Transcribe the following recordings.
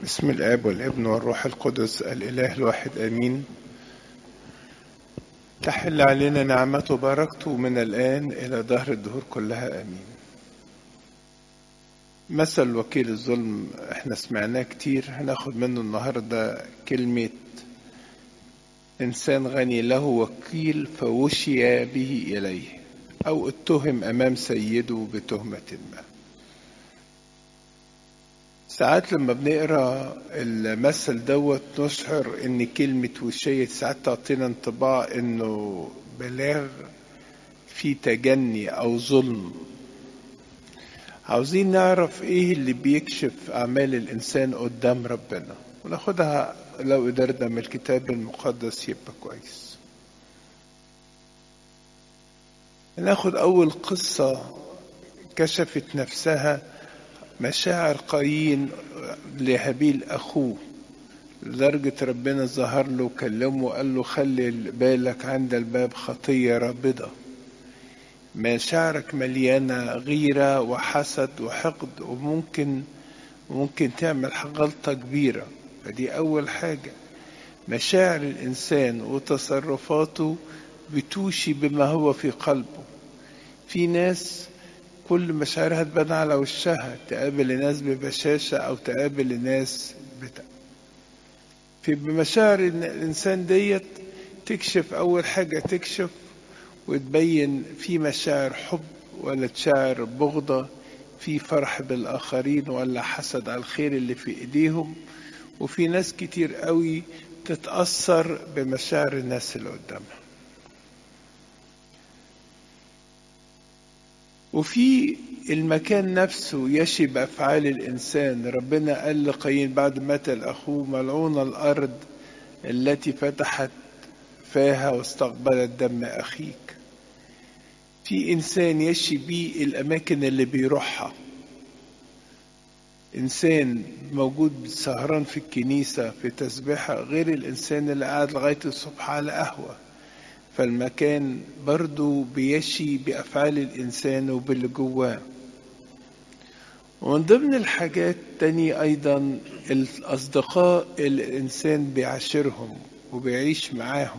بسم الاب والابن والروح القدس الاله الواحد امين تحل علينا نعمته وبركته من الان الى دهر الدهور كلها امين مثل وكيل الظلم احنا سمعناه كتير هناخد منه النهارده كلمه انسان غني له وكيل فوشي به اليه او اتهم امام سيده بتهمه ما ساعات لما بنقرا المثل دوت نشعر ان كلمة وشية ساعات تعطينا انطباع انه بلاغ في تجني او ظلم عاوزين نعرف ايه اللي بيكشف اعمال الانسان قدام ربنا وناخدها لو قدرنا من الكتاب المقدس يبقى كويس ناخد اول قصة كشفت نفسها مشاعر قايين لهابيل أخوه لدرجة ربنا ظهر له وكلمه وقال له خلي بالك عند الباب خطية رابضة مشاعرك مليانة غيرة وحسد وحقد وممكن ممكن تعمل غلطة كبيرة فدي أول حاجة مشاعر الإنسان وتصرفاته بتوشي بما هو في قلبه في ناس كل مشاعرها تبان على وشها تقابل الناس ببشاشة أو تقابل الناس بتا... في بمشاعر الإنسان ديت تكشف أول حاجة تكشف وتبين في مشاعر حب ولا تشاعر بغضة في فرح بالآخرين ولا حسد على الخير اللي في إيديهم وفي ناس كتير قوي تتأثر بمشاعر الناس اللي قدامها وفي المكان نفسه يشي بأفعال الإنسان ربنا قال لقايين بعد مات الأخوه ملعون الأرض التي فتحت فاها واستقبلت دم أخيك في إنسان يشي بيه الأماكن اللي بيروحها إنسان موجود سهران في الكنيسة في تسبيحة غير الإنسان اللي قاعد لغاية الصبح على قهوة فالمكان برضو بيشي بأفعال الإنسان وباللي جواه ومن ضمن الحاجات تاني أيضا الأصدقاء اللي الإنسان بيعاشرهم وبيعيش معاهم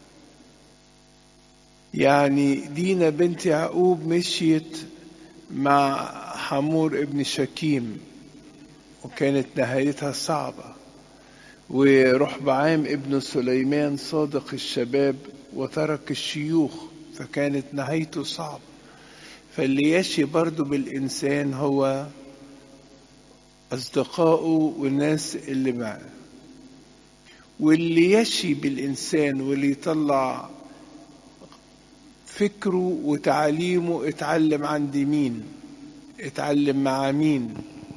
يعني دينا بنت يعقوب مشيت مع حمور ابن شكيم وكانت نهايتها صعبة ورحبعام ابن سليمان صادق الشباب وترك الشيوخ فكانت نهايته صعبة فاللي يشي برضو بالإنسان هو أصدقائه والناس اللي معه واللي يشي بالإنسان واللي يطلع فكره وتعاليمه اتعلم عند مين اتعلم مع مين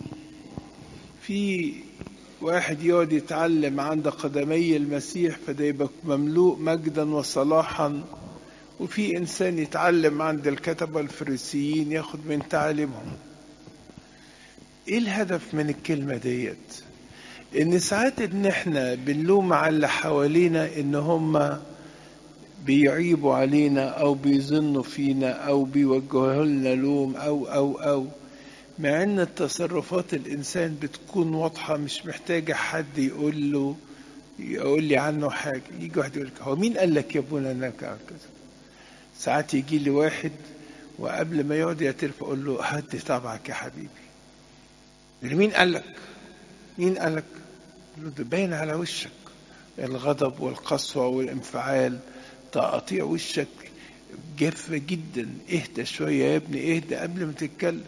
في واحد يقعد يتعلم عند قدمي المسيح فده يبقى مملوء مجدا وصلاحا وفي انسان يتعلم عند الكتبة الفريسيين ياخد من تعاليمهم ايه الهدف من الكلمة ديت ان ساعات ان احنا بنلوم على اللي حوالينا ان هم بيعيبوا علينا او بيظنوا فينا او بيوجهوا لنا لوم او او او مع ان تصرفات الانسان بتكون واضحه مش محتاجه حد يقول له يقول لي عنه حاجه يجي واحد يقول لك هو مين قال لك يا ابونا انك كذا ساعات يجي لي واحد وقبل ما يقعد يعترف اقول له هدي طبعك يا حبيبي مين قال لك مين قال لك له ده باين على وشك الغضب والقسوه والانفعال تقطيع وشك جافه جدا اهدى شويه يا ابني اهدى قبل ما تتكلم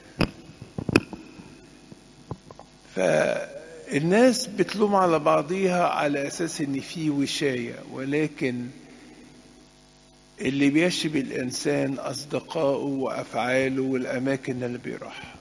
فالناس بتلوم على بعضيها على اساس ان في وشايه ولكن اللي بيشي بالانسان اصدقائه وافعاله والاماكن اللي بيروحها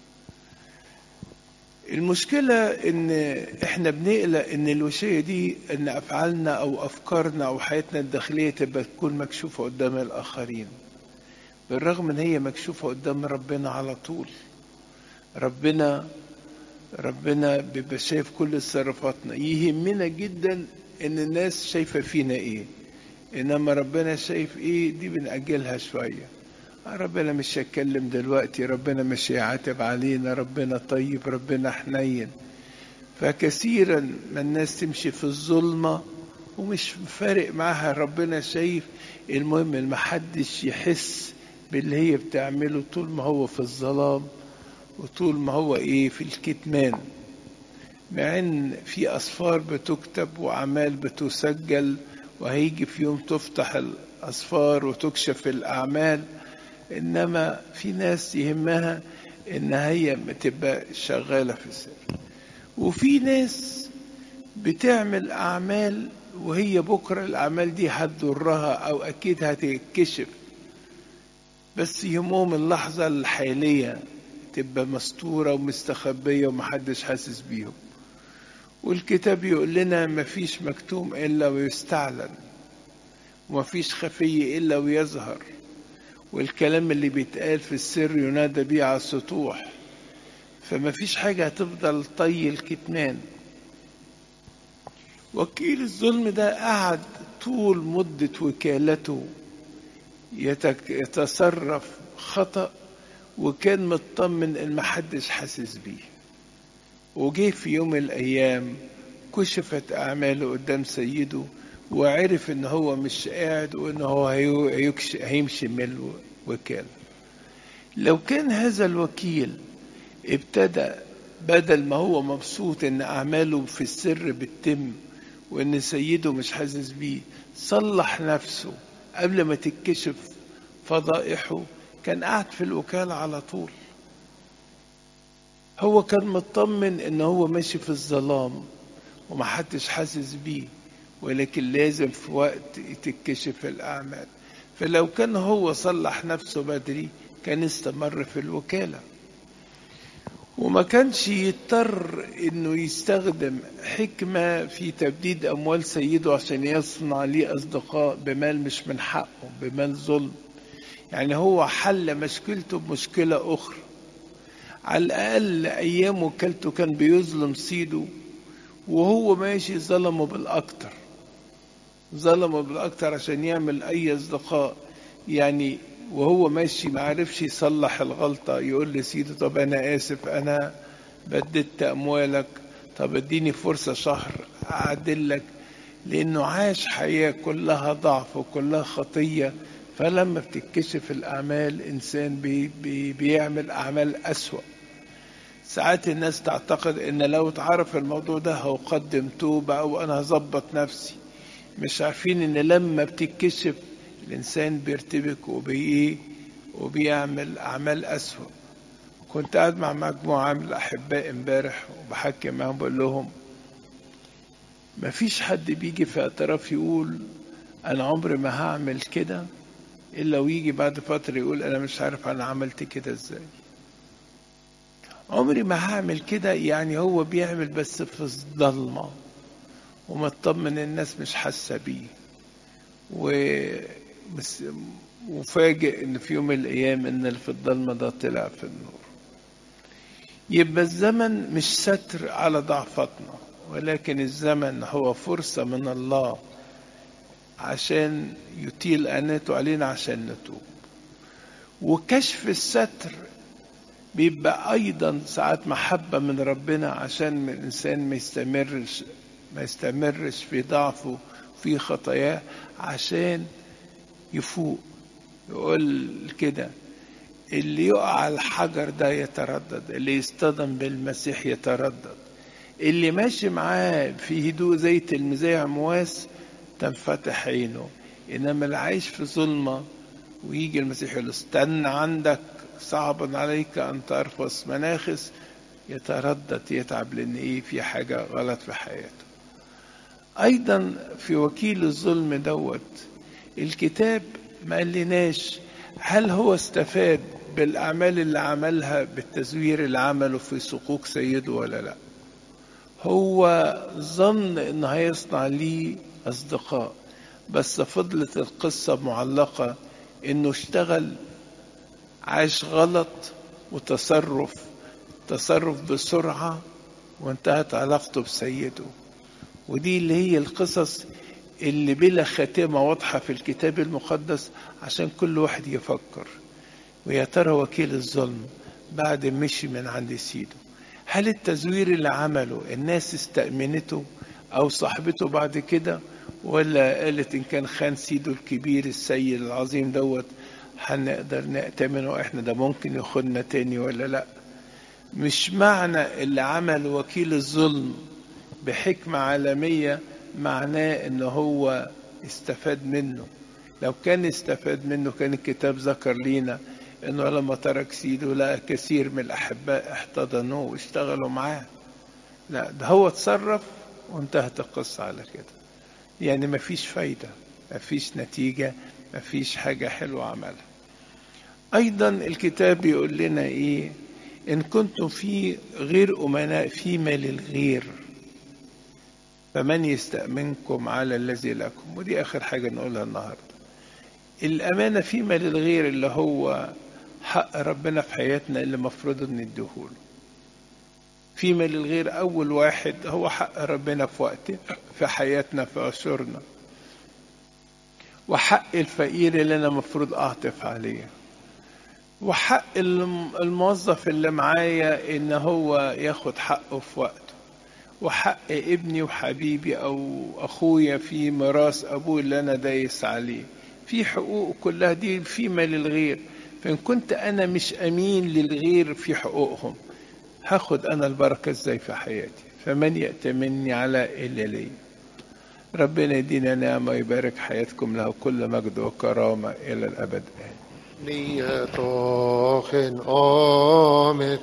المشكلة إن إحنا بنقلق إن الوشية دي إن أفعالنا أو أفكارنا أو حياتنا الداخلية تبقى تكون مكشوفة قدام الآخرين بالرغم إن هي مكشوفة قدام ربنا على طول ربنا ربنا بيبقى شايف كل تصرفاتنا يهمنا جدا ان الناس شايفة فينا ايه انما ربنا شايف ايه دي بنأجلها شوية ربنا مش هيتكلم دلوقتي ربنا مش هيعاتب علينا ربنا طيب ربنا حنين فكثيرا ما الناس تمشي في الظلمة ومش فارق معاها ربنا شايف المهم ان محدش يحس باللي هي بتعمله طول ما هو في الظلام وطول ما هو ايه في الكتمان مع ان في اسفار بتكتب واعمال بتسجل وهيجي في يوم تفتح الاسفار وتكشف الاعمال انما في ناس يهمها ان هي تبقى شغاله في السر وفي ناس بتعمل اعمال وهي بكره الاعمال دي هتضرها او اكيد هتتكشف بس يهمهم اللحظه الحاليه تبقى مستوره ومستخبيه ومحدش حاسس بيهم والكتاب يقول لنا مفيش مكتوم الا ويستعلن ومفيش خفي الا ويظهر والكلام اللي بيتقال في السر ينادى بيه على السطوح فمفيش حاجة هتفضل طي الكتمان وكيل الظلم ده قعد طول مدة وكالته يتصرف خطأ وكان مطمن ان محدش حاسس بيه وجه في يوم من الايام كشفت اعماله قدام سيده وعرف ان هو مش قاعد وان هو هيمشي من الوكاله لو كان هذا الوكيل ابتدى بدل ما هو مبسوط ان اعماله في السر بتتم وان سيده مش حاسس بيه صلح نفسه قبل ما تتكشف فضائحه كان قاعد في الوكالة على طول هو كان مطمن ان هو ماشي في الظلام ومحدش حاسس بيه ولكن لازم في وقت تتكشف الأعمال فلو كان هو صلح نفسه بدري كان استمر في الوكالة وما كانش يضطر انه يستخدم حكمة في تبديد اموال سيده عشان يصنع ليه اصدقاء بمال مش من حقه بمال ظلم يعني هو حل مشكلته بمشكلة اخرى على الاقل ايام وكالته كان بيظلم سيده وهو ماشي ظلمه بالاكتر ظلمه بالاكتر عشان يعمل اي اصدقاء يعني وهو ماشي ما عرفش يصلح الغلطة يقول لسيده طب أنا آسف أنا بددت أموالك طب اديني فرصة شهر أعدلك لأنه عاش حياة كلها ضعف وكلها خطية فلما بتتكشف الأعمال إنسان بي بي بيعمل أعمال أسوأ ساعات الناس تعتقد إن لو اتعرف الموضوع ده هقدم توبة أو أنا هظبط نفسي مش عارفين إن لما بتتكشف الإنسان بيرتبك وبإيه وبيعمل أعمال أسوأ كنت قاعد مع مجموعة من الأحباء امبارح وبحكي معاهم بقول لهم مفيش حد بيجي في اعتراف يقول أنا عمري ما هعمل كده إلا ويجي بعد فترة يقول أنا مش عارف أنا عملت كده إزاي عمري ما هعمل كده يعني هو بيعمل بس في الضلمة ومطمن الناس مش حاسة بيه و بس وفاجئ ان في يوم من الايام ان اللي في الضلمه ده طلع في النور يبقى الزمن مش ستر على ضعفتنا ولكن الزمن هو فرصه من الله عشان يطيل اناته علينا عشان نتوب وكشف الستر بيبقى ايضا ساعات محبه من ربنا عشان الانسان ما يستمرش ما يستمرش في ضعفه في خطاياه عشان يفوق يقول كده اللي يقع على الحجر ده يتردد اللي يصطدم بالمسيح يتردد اللي ماشي معاه في هدوء زي تلميذي عمواس تنفتح عينه انما اللي عايش في ظلمه ويجي المسيح يقول استنى عندك صعب عليك ان ترفس مناخس يتردد يتعب لان ايه في حاجه غلط في حياته ايضا في وكيل الظلم دوت الكتاب ما قالناش هل هو استفاد بالاعمال اللي عملها بالتزوير اللي عمله في سقوق سيده ولا لا هو ظن ان هيصنع ليه اصدقاء بس فضلت القصه معلقه انه اشتغل عاش غلط وتصرف تصرف بسرعه وانتهت علاقته بسيده ودي اللي هي القصص اللي بلا خاتمة واضحة في الكتاب المقدس عشان كل واحد يفكر ويا ترى وكيل الظلم بعد مشي من عند سيده هل التزوير اللي عمله الناس استأمنته أو صاحبته بعد كده ولا قالت إن كان خان سيده الكبير السيد العظيم دوت هنقدر نأتمنه إحنا ده ممكن ياخدنا تاني ولا لأ مش معنى اللي عمل وكيل الظلم بحكمة عالمية معناه إن هو استفاد منه لو كان استفاد منه كان الكتاب ذكر لينا انه لما ترك سيده لقى كثير من الاحباء احتضنوه واشتغلوا معاه لا ده هو اتصرف وانتهت القصة على كده يعني مفيش فايدة مفيش نتيجة مفيش حاجة حلوة عملها أيضا الكتاب بيقول لنا إيه إن كنتم في غير أمناء فيما للغير فمن يستأمنكم على الذي لكم ودي آخر حاجة نقولها النهاردة الأمانة فيما للغير اللي هو حق ربنا في حياتنا اللي مفروض نديهوله فيما للغير أول واحد هو حق ربنا في وقته في حياتنا في عصورنا وحق الفقير اللي أنا مفروض أعطف عليه وحق الموظف اللي معايا إن هو ياخد حقه في وقته وحق ابني وحبيبي أو أخويا في ميراث أبوه اللي أنا دايس عليه في حقوق كلها دي فيما للغير فإن كنت أنا مش أمين للغير في حقوقهم هاخد أنا البركة إزاي في حياتي فمن يأتمني على إلا لي ربنا يدينا نعمة ويبارك حياتكم له كل مجد وكرامة إلى الأبد Ni ett åken om